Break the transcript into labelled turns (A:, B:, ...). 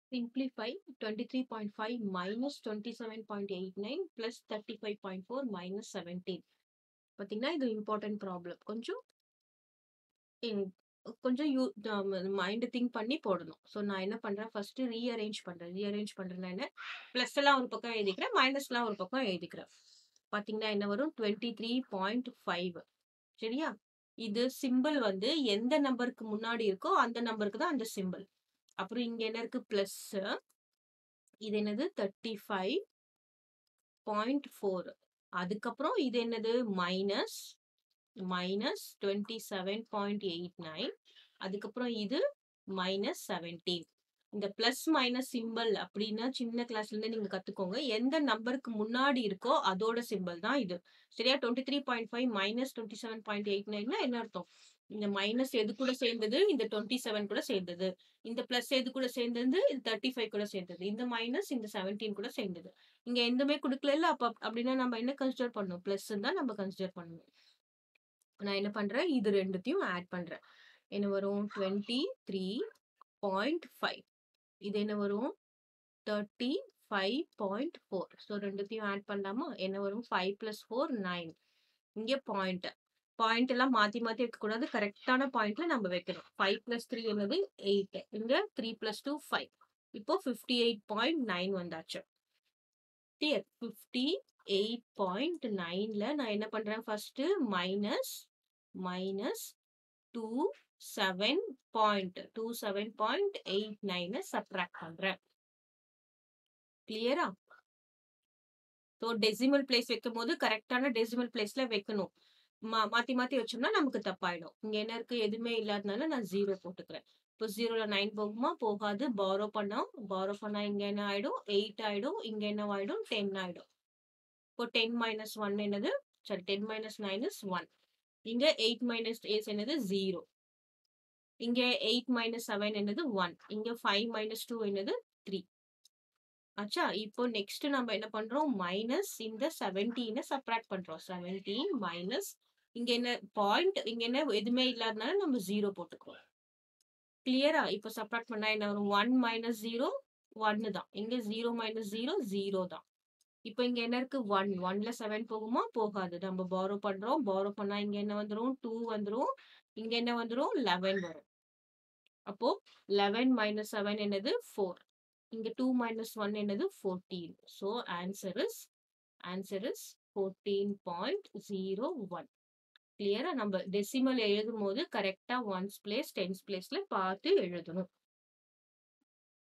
A: Simplify 23.5 minus 27.89 plus 35.4 minus 17. பார்த்தீங்கன்னா, இது important problem. கொஞ்சம் ம் கொஞ்சம் யூ மைண்ட் திங்க் பண்ணி போடணும். ஸோ நான் என்ன பண்றேன், ஃபர்ஸ்ட் ரீஅரேஞ்ச் பண்றேன். ரீஅரேஞ்ச் பண்றேன்னா என்ன, பிளஸ் எல்லாம் ஒரு பக்கம் எழுதிக்கிறேன். மைனஸ்லாம் ஒரு பக்கம் எழுதிக்கிறேன். பார்த்தீங்கன்னா என்ன வரும் 23.5 சரியா? இது சிம்பிள் வந்து எந்த நம்பருக்கு முன்னாடி இருக்கோ அந்த நம்பருக்கு தான் அந்த சிம்பிள். அப்புறம் இங்க என்ன இருக்கு பிளஸ் இது என்னது 35.4 அதுக்கப்புறம் இது என்னது மைனஸ் மைனஸ் 27.89 அதுக்கப்புறம் இது மைனஸ் 17 இந்த பிளஸ் மைனஸ் சிம்பிள் அப்படின்னா சின்ன கிளாஸ்ல இருந்து நீங்க கத்துக்கோங்க எந்த நம்பருக்கு முன்னாடி இருக்கோ அதோட சிம்பிள் தான் இது சரியா 23.5 மைனஸ் 27.89 என்ன அர்த்தம் இந்த மைனஸ் எது கூட சேர்ந்தது இந்த 27 கூட சேர்ந்தது இந்த பிளஸ் எது கூட சேர்ந்தது இது 35 கூட சேர்ந்தது இந்த மைனஸ் இந்த 17 கூட சேர்ந்தது இங்க எதுவுமே கொடுக்கல அப்ப அப்படின்னா நம்ம என்ன கன்சிடர் பண்ணணும் பிளஸ் தான் நம்ம கன்சிடர் பண்ணணும் நான் என்ன பண்றேன் இது ரெண்டுத்தையும் ஆட் பண்றேன் என்ன வரும் டுவெண்ட்டி த்ரீ பாயிண்ட் ஃபைவ் இது என்ன வரும் thirty five point four so ரெண்டுத்தையும் ஆட் பண்ணலாமா என்ன வரும் ஃபைவ் பிளஸ் ஃபோர் நைன் இங்கே பாயிண்ட் பாயிண்ட் எல்லாம் மாத்தி மாத்தி வைக்கக்கூடாது கரெக்டான பாயிண்ட்ல நம்ம வைக்கணும் ஃபைவ் பிளஸ் த்ரீ என்னது எயிட் இங்க த்ரீ பிளஸ் டூ ஃபைவ் இப்போ ஃபிஃப்டி எயிட் பாயிண்ட் நைன் வந்தாச்சு கிளியர் ஃபிஃப்டி எயிட் பாயிண்ட் நைன்ல நான் என்ன பண்றேன் first minus minus two seven point two seven point eight நைனை சப்ராக்ட் பண்றேன் கிளியரா ஸோ டெசிமல் பிளேஸ் வைக்கும் போது கரெக்டான டெசிமல் பிளேஸ்ல வைக்கணும் மா மாத்தி மாத்தி வச்சோம்னா நமக்கு தப்பாயிடும் இங்க என்ன இருக்கு எதுவுமே இல்லாதனால நான் ஜீரோ போட்டுக்கிறேன் இப்போ ஜீரோல நைன் போகுமா போகாது பாரோ பண்ணா பாரோ பண்ணா இங்க என்ன ஆயிடும் எயிட் ஆயிடும் இங்க என்ன ஆயிடும் டென் ஆயிடும் இப்போ டென் மைனஸ் ஒன் என்னது சரி ten minus nine is one இங்க எயிட் மைனஸ் ஏஸ் என்னது ஜீரோ இங்க எயிட் மைனஸ் செவன் என்னது ஒன் இங்க ஃபைவ் மைனஸ் டூ என்னது த்ரீ ஆச்சா இப்போ நெக்ஸ்ட் நம்ம என்ன பண்றோம் மைனஸ் இந்த செவன்டீனை சப்ராக்ட் பண்றோம் செவன்டீன் மைனஸ் இங்க என்ன பாயிண்ட் இங்க என்ன எதுவுமே இல்லாதனால நம்ம ஜீரோ போட்டுக்கிறோம் கிளியரா இப்போ சப்ராக்ட் பண்ணா என்ன வரும் ஒன் மைனஸ் ஜீரோ ஒன்னு தான் இங்க ஜீரோ மைனஸ் ஜீரோ ஜீரோ தான் இப்போ இங்க என்ன இருக்கு ஒன் ஒன்ல செவன் போகுமா போகாது நம்ம பாரோ பண்றோம் பாரோ பண்ணா இங்க என்ன வந்துரும் டூ வந்துரும் இங்க என்ன வந்துரும் லெவன் வரும் அப்போ லெவன் மைனஸ் செவன் என்னது ஃபோர் இங்க டூ மைனஸ் ஒன் என்னது fourteen so answer is answer is fourteen point zero one கிளியரா நம்ம டெசிமல் எழுதும் போது கரெக்டா ஒன்ஸ் பிளேஸ் டென்ஸ் பிளேஸ்ல பார்த்து எழுதணும்